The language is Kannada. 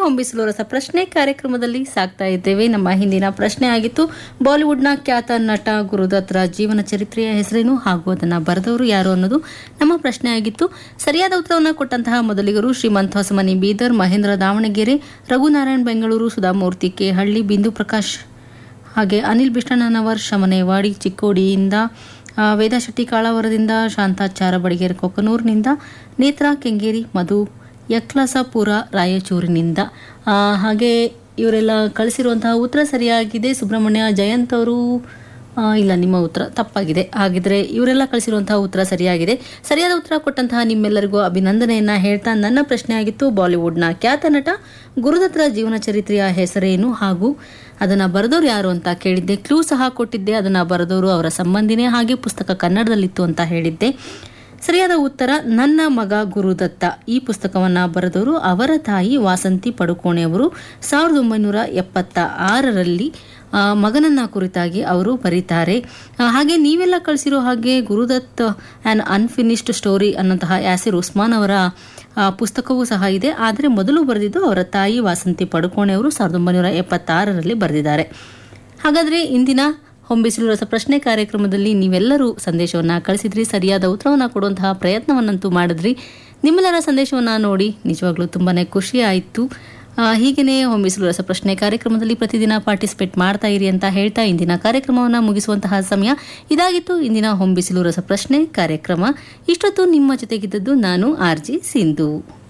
ಹೊಂಬಿಸಲು ರಸ ಪ್ರಶ್ನೆ ಕಾರ್ಯಕ್ರಮದಲ್ಲಿ ಸಾಕ್ತಾ ಇದ್ದೇವೆ ನಮ್ಮ ಹಿಂದಿನ ಪ್ರಶ್ನೆ ಆಗಿತ್ತು ಬಾಲಿವುಡ್ನ ಖ್ಯಾತ ನಟ ಗುರುದತ್ತರ ಜೀವನ ಚರಿತ್ರೆಯ ಹೆಸರೇನು ಹಾಗೂ ಅದನ್ನು ಬರೆದವರು ಯಾರು ಅನ್ನೋದು ನಮ್ಮ ಪ್ರಶ್ನೆ ಆಗಿತ್ತು ಸರಿಯಾದ ಉತ್ತರವನ್ನು ಕೊಟ್ಟಂತಹ ಮೊದಲಿಗರು ಶ್ರೀಮಂತ್ ಹೊಸಮನಿ ಬೀದರ್ ಮಹೇಂದ್ರ ದಾವಣಗೆರೆ ರಘುನಾರಾಯಣ್ ಬೆಂಗಳೂರು ಸುಧಾಮೂರ್ತಿ ಕೆ ಹಳ್ಳಿ ಬಿಂದು ಪ್ರಕಾಶ್ ಹಾಗೆ ಅನಿಲ್ ಬಿಷ್ಟಣ್ಣನವರ್ ಶಮನೇವಾಡಿ ಚಿಕ್ಕೋಡಿಯಿಂದ ಆ, ವೇದಾ ಶೆಟ್ಟಿ ಕಾಳಾವರದಿಂದ ಶಾಂತಾಚಾರ ಬಡಿಗೇರಿ ಕೊಕ್ಕನೂರಿನಿಂದ ನೇತ್ರಾ ಕೆಂಗೇರಿ ಮಧು ಯಕ್ಲಸಪುರ ರಾಯಚೂರಿನಿಂದ ಆ, ಹಾಗೆ ಇವರೆಲ್ಲ ಕಳಿಸಿರುವಂತಹ ಉತ್ತರ ಸರಿಯಾಗಿದೆ ಸುಬ್ರಹ್ಮಣ್ಯ ಜಯಂತ್ ಅವರು ಆ, ಇಲ್ಲ ನಿಮ್ಮ ಉತ್ತರ ತಪ್ಪಾಗಿದೆ ಹಾಗಿದ್ರೆ ಇವರೆಲ್ಲ ಕಳಿಸಿರುವಂತಹ ಉತ್ತರ ಸರಿಯಾಗಿದೆ ಸರಿಯಾದ ಉತ್ತರ ಕೊಟ್ಟಂತಹ ನಿಮ್ಮೆಲ್ಲರಿಗೂ ಅಭಿನಂದನೆಯನ್ನ ಹೇಳ್ತಾ ನನ್ನ ಪ್ರಶ್ನೆ ಆಗಿತ್ತು ಬಾಲಿವುಡ್ನ ಖ್ಯಾತ ನಟ ಗುರುದತ್ತರ ಜೀವನ ಚರಿತ್ರೆಯ ಹೆಸರೇನು ಹಾಗೂ ಅದನ್ನ ಬರೆದವರು ಯಾರು ಅಂತ ಕೇಳಿದ್ದೆ ಕ್ಲೂ ಸಹ ಕೊಟ್ಟಿದ್ದೆ ಅದನ್ನ ಬರೆದವರು ಅವರ ಸಂಬಂಧಿನೇ ಹಾಗೆ ಪುಸ್ತಕ ಕನ್ನಡದಲ್ಲಿತ್ತು ಅಂತ ಹೇಳಿದ್ದೆ ಸರಿಯಾದ ಉತ್ತರ ನನ್ನ ಮಗ ಗುರುದತ್ತ ಈ ಪುಸ್ತಕವನ್ನ ಬರೆದವರು ಅವರ ತಾಯಿ ವಾಸಂತಿ ಪಡುಕೋಣೆಯವರು ಸಾವಿರದ ಒಂಬೈನೂರ ಎಪ್ಪತ್ತ ಆರರಲ್ಲಿ ಆ, ಮಗನನ್ನ ಕುರಿತಾಗಿ ಅವರು ಬರೀತಾರೆ ಆ, ಹಾಗೆ ನೀವೆಲ್ಲ ಕಳಿಸಿರೋ ಹಾಗೆ ಗುರುದತ್ ಆ್ಯನ್ ಅನ್ಫಿನಿಶ್ಡ್ ಸ್ಟೋರಿ ಅನ್ನೋಂತಹ ಯಾಸಿರ್ ಉಸ್ಮಾನ್ ಅವರ ಆ, ಪುಸ್ತಕವೂ ಸಹ ಇದೆ ಆದರೆ ಮೊದಲು ಬರೆದಿದ್ದು ಅವರ ತಾಯಿ ವಾಸಂತಿ ಪಡುಕೋಣೆಯವರು ಸಾವಿರದ ಒಂಬೈನೂರ ಎಪ್ಪತ್ತಾರರಲ್ಲಿ ಬರೆದಿದ್ದಾರೆ ಹಾಗಾದರೆ ಇಂದಿನ ಹೊಂಬಿಸಿಲು ರಸ ಪ್ರಶ್ನೆ ಕಾರ್ಯಕ್ರಮದಲ್ಲಿ ನೀವೆಲ್ಲರೂ ಸಂದೇಶವನ್ನು ಕಳಿಸಿದ್ರಿ ಸರಿಯಾದ ಉತ್ತರವನ್ನು ಕೊಡುವಂತಹ ಪ್ರಯತ್ನವನ್ನಂತೂ ಮಾಡಿದ್ರಿ ನಿಮ್ಮೆಲ್ಲರ ಸಂದೇಶವನ್ನು ನೋಡಿ ನಿಜವಾಗ್ಲೂ ತುಂಬಾ ಖುಷಿ ಆಯಿತು ಹೀಗೆಯೇ ಹೊಂಬಿಸಿಲು ರಸ ಪ್ರಶ್ನೆ ಕಾರ್ಯಕ್ರಮದಲ್ಲಿ ಪ್ರತಿದಿನ ಪಾರ್ಟಿಸಿಪೇಟ್ ಮಾಡ್ತಾ ಇರಿ ಅಂತ ಹೇಳ್ತಾ ಇಂದಿನ ಕಾರ್ಯಕ್ರಮವನ್ನು ಮುಗಿಸುವಂತಹ ಸಮಯ ಇದಾಗಿತ್ತು ಇಂದಿನ ಹೊಂಬಿಸಿಲು ರಸ ಪ್ರಶ್ನೆ ಕಾರ್ಯಕ್ರಮ ಇಷ್ಟೊತ್ತು ನಿಮ್ಮ ಜೊತೆಗಿದ್ದದ್ದು ನಾನು ಆರ್ ಜಿ ಸಿಂಧು